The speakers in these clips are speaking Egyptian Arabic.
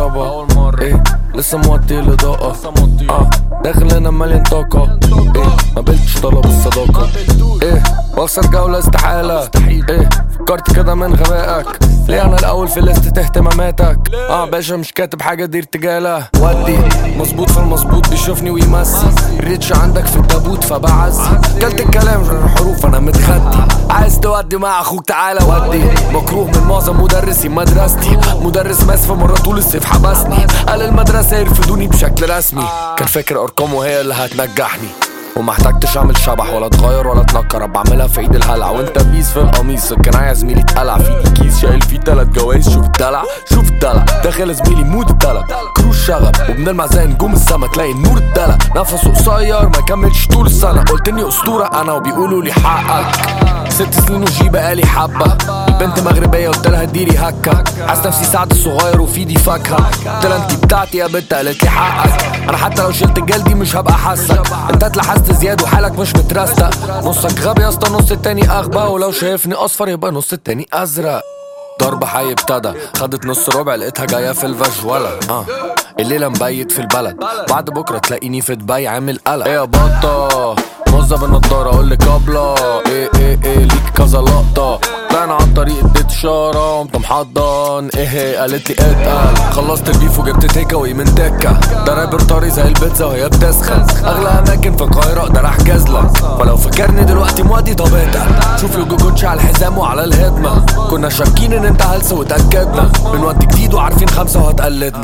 يابا أول مرة. ايه لسه موطي الاضاءة لسه موطي. اه داخل هنا مليان طاقة ايه ما قبلتش طلب الصداقة ايه واخسر جولة استحالة مستحيل. ايه فكرت كده من غبائك ليه انا الاول في لستة اهتماماتك اه باشا مش كاتب حاجة دي ارتجالة ودي مظبوط في المظبوط بيشوفني ويمسي الريتش عندك في التابوت فبعزي كلت الكلام من الحروف انا متغدي عايز تودي مع اخوك تعالى ودي مكروه من معظم مدرسي مدرستي مدرس ماس في مرة طول الصيف حبسني قال المدرسة يرفدوني بشكل رسمي كان فاكر ارقامه هي اللي هتنجحني وما احتجتش اعمل شبح ولا اتغير ولا اتنكر بعملها في ايد الهلع وانت بيس في القميص الكناية يا زميلي اتقلع في ايدي كيس شايل فيه تلات جوايز شوف الدلع شوف الدلع داخل يا زميلي مود الدلع كروز شغب وبنلمع زي نجوم السما تلاقي النور الدلع نفسه قصير ما كملش طول السنة قلت اني اسطورة انا وبيقولوا لي حقك ست سنين وجي بقالي حبة البنت مغربية قلت لها اديري هكة حاسس نفسي سعد الصغير وفي ايدي فاكهة قلت لها انتي بتاعتي يا بنت قالت لي حقك انا حتى لو شلت جلدي مش هبقى حاسك انت اتلحست زياد وحالك مش مترستق نصك غبي يا اسطى نص التاني اغبى ولو شايفني اصفر يبقى نص التاني ازرق ضرب حي ابتدى خدت نص ربع لقيتها جايه في الفجوله اه الليله مبيت في البلد بعد بكره تلاقيني في دبي عامل قلق ايه يا بطه موزة بالنضارة اقول لك ابله ايه ايه ايه ليك كذا لقطة طلعنا عن طريق اديت اشارة قمت محضن ايه إيه قالت لي اتقل خلصت البيف وجبت تيكا واي من تكة ده رابر طري زي البيتزا وهي بتسخن اغلى اماكن في القاهرة اقدر احجز لك فلو فكرني دلوقتي مودي طب اتقل شوف لو جوجوتش على الحزام وعلى الهدمة كنا شاكين ان انت هلس وتأكدنا بنودي جديد وعارفين خمسة وهتقلدنا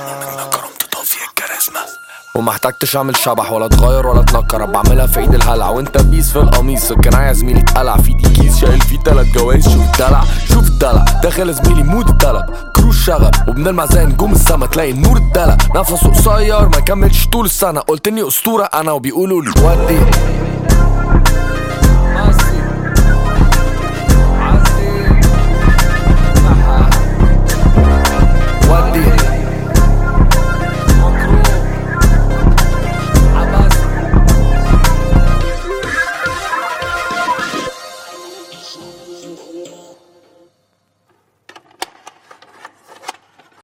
وما احتجتش اعمل شبح ولا اتغير ولا اتنكر بعملها في ايد الهلع وانت بيس في القميص الكناية يا زميلي اتقلع في ايدي كيس شايل فيه تلات جوايز شوف الدلع شوف الدلع داخل يا زميلي مود الدلع كروز شغب وبنلمع زي نجوم السما تلاقي النور الدلع نفسه قصير ما كملش طول السنة قلت اني اسطورة انا وبيقولوا لي ودي